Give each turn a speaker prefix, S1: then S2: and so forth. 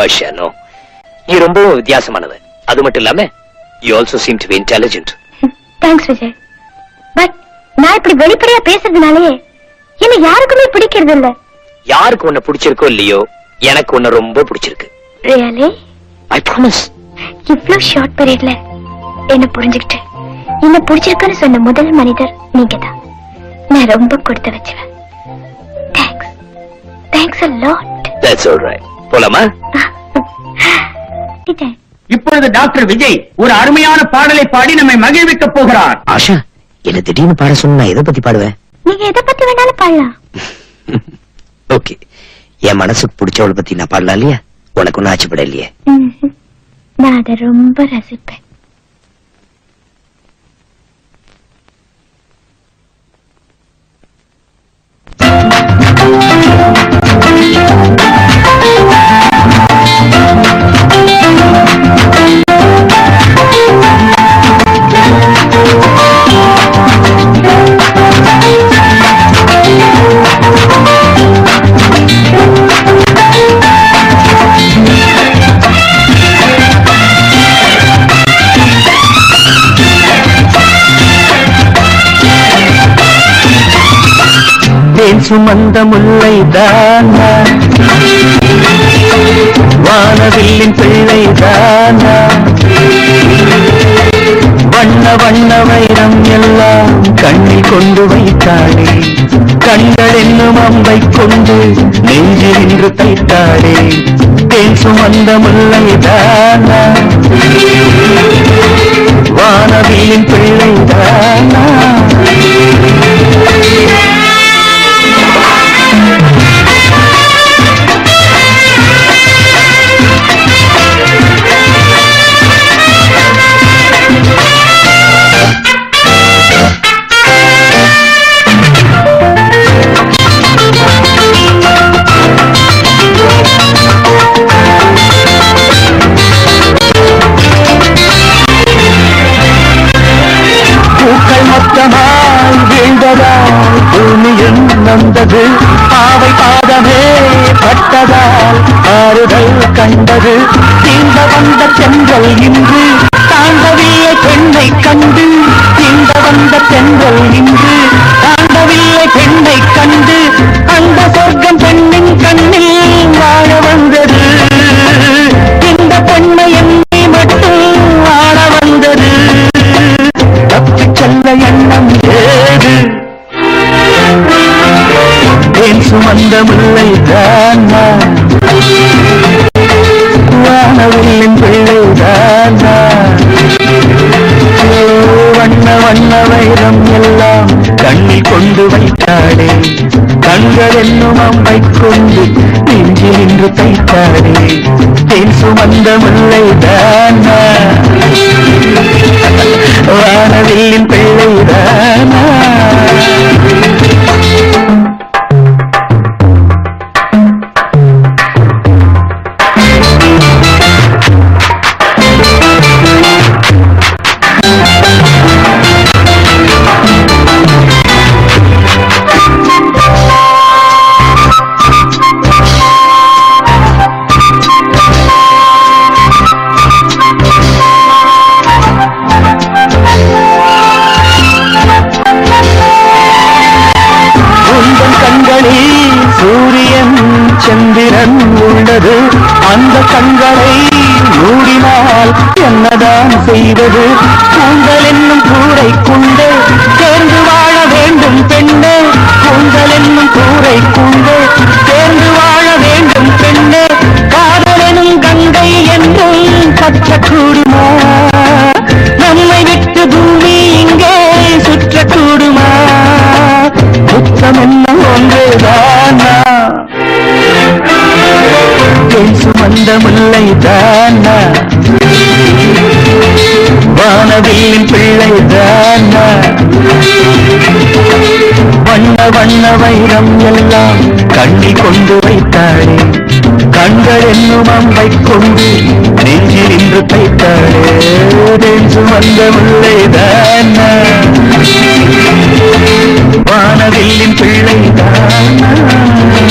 S1: Harsha no நீ ரொம்ப வித்தியாசமானவ அது மட்டும் இல்லாம you also seem to be intelligent
S2: thanks Vijay but நான் இப்படி வெளிப்படையா பேசுறதுனாலயே என்ன யாருக்குமே பிடிக்கிறது இல்ல
S1: யாருக்கு உன்னை பிடிச்சிருக்கோ இல்லையோ எனக்கு உன்னை ரொம்ப பிடிச்சிருக்கு
S2: ரியலி
S1: ஐ ப்ராமிஸ்
S2: இவ்ளோ ஷார்ட் பீரியட்ல என்ன புரிஞ்சுக்கிட்டு என்ன பிடிச்சிருக்குன்னு சொன்ன முதல் மனிதர் நீங்க தான் நான் ரொம்ப கொடுத்து வச்சுவேன் thanks thanks a lot
S1: that's all right போலாமா
S2: விஜய்
S3: இப்பொழுது டாக்டர் விஜய் ஒரு அருமையான பாடலை பாடி நம்மை மகிழ்விக்க போகிறார்
S1: ஆஷா என்ன திடீர்னு பாட சொன்னா எதை பத்தி பாடுவேன்
S2: நீங்க எதை பத்தி வேணாலும் பாடலாம்
S1: ஓகே என் மனசுக்கு பிடிச்சவளை பத்தி நான் பாடலாம் இல்லையா உனக்கு ஒன்னும் ஆச்சுப்பட இல்லையே
S2: ம்ஹும். நான் அதை ரொம்ப ரசிப்பேன்
S3: தேன் சுமந்த முல்லை தானா வானவில்லின் பிள்ளை தானா வண்ண வண்ண வைரம் எல்லாம் கண்ணில் கொண்டு வைத்தாளே கண்கள் என்னும் அம்பை கொண்டு நெஞ்சில் நின்று தைத்தாளே தேன் சுமந்த முல்லை தானா வானவில்லின் பிள்ளை தானா பூக்கள் மொத்தமாய் வீழ்ந்ததால் பூமியும் நொந்தது பாவை பாதமே பட்டதால் ஆறுதல் கண்டது தீண்ட வந்த தென்றல் இன்று தாண்டவில்லை பெண்ணை கண்டு தீண்ட வந்த தென்றல் இன்று தாண்டவில்லை பெண்ணை கண்டு அந்த சொர்க்கம் பெண்ணின் கண்ணில் வாழ வந்தது இந்த பெண்ணை என்னை மட்டும் வாழ வந்தது தப்பிச் செல்ல எண்ணம் ஏது ஏன் சுமந்த முல்லை தானா வானவில்லின் பிள்ளை தானா ஓ, வண்ண வண்ண வைரம் எல்லாம் கண்ணில் கொண்டு வைத்தாளே கண்கள் என்னும் அம்பை கொண்டு நெஞ்சில் நின்று தைத்தாளே தேன் சுமந்த முல்லை தானா வானவில்லின் பிள்ளை தானா உந்தன் கண்களில் சூரியன் சந்திரன் உள்ளது அந்த கண்களை மூடினால் என்னதான் செய்வது கூந்தல் என்னும் கூரை கொண்டு சேர்ந்து வாழ வேண்டும் பெண்ணே கூந்தல் என்னும் கூரை கொண்டு சேர்ந்து வாழ வேண்டும் பெண்ணே காதலெனும் கங்கை என்றும் பற்றக்கூடுமா நம்மை விட்டு பூமி இங்கே சுற்றக்கூடுமா புத்தம் என்ன ஒன்றுதானா தேன் சுமந்த முல்லை தானா வானவில்லின் பிள்ளை தானா வண்ண வண்ண வைரம் எல்லாம் கண்ணில் கொண்டு வைத்தாளே கண்கள் என்னும் அம்பை கொண்டு நெஞ்சில் நின்று தைத்தாளே தேன் சுமந்த முல்லை தானா வானவில்லின் பிள்ளை தானா